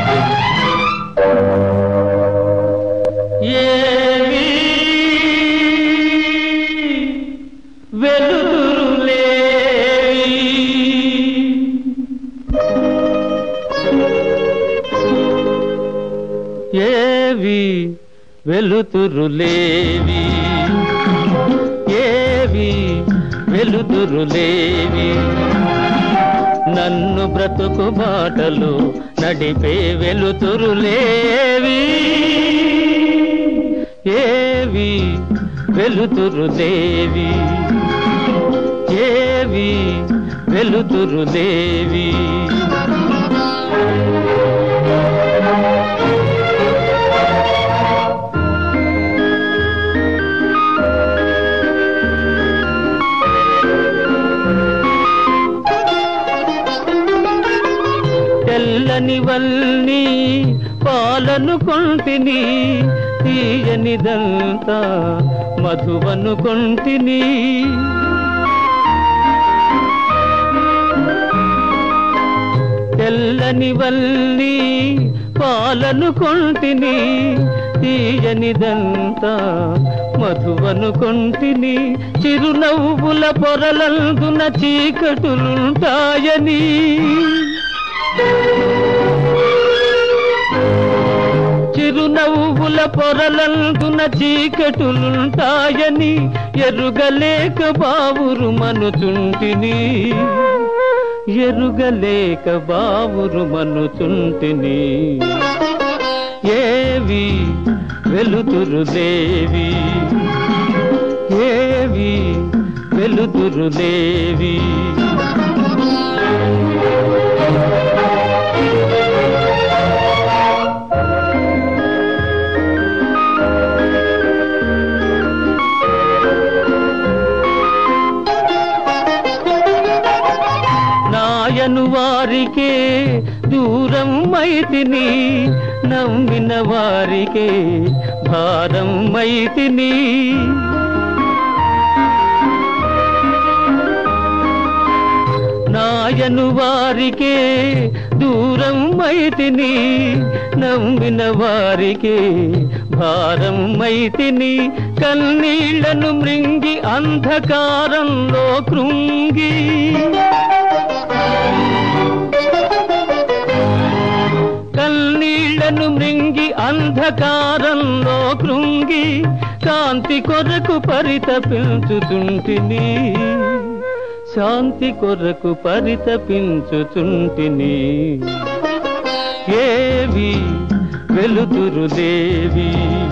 ఏవి వెలుతురులేవి ఏవి వెలుతురులేవి ఏవి వెలుతురులేవి నన్ను బ్రతుకు బాటలు నడిపే వెలుతురులేవి ఏవి వెలుతురులేవి ఏవి వెలుతురులేవి తెల్లని వల్ని పాలను కొంటిని తీయనిదంతా మధువను కొంటిని తెల్లని వల్లి పాలను కొంటిని తీయనిదంతా మధువను కొంటిని చిరునవ్వుల పొరలందున చీకటులుంటాయని చిరునవ్వుల పొరలందున చీకటులుంటాయని ఎరుగలేక బావురు మనుచుంటిని ఎరుగలేక బావురు మనుచుంటిని ఏవి వెలుతురులేవి ఏవి వెలుతురులేవి నాయను వారికే దూరం మైతిని నమ్మిన వారికే భారం మైతిని నాయను వారికే దూరం మైతిని నమ్మిన వారికే భారం మైతిని కన్నీళ్లను మృంగి అంధకారంలో కృంగి కన్నీళ్లను మృంగి అంధకారంలో కృంగి కాంతి కొరకు పరితపించుచుంటిని శాంతి కొరకు పరితపించుచుంటిని ఏవి వెలుతురులేవి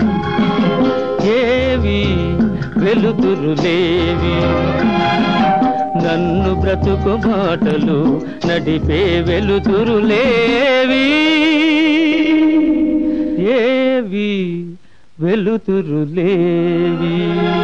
ఏవి వెలుతురులేవి నన్ను బ్రతుకు మాటలు నడిపే వెలుతురులేవి ఏవి వెలుతురులేవి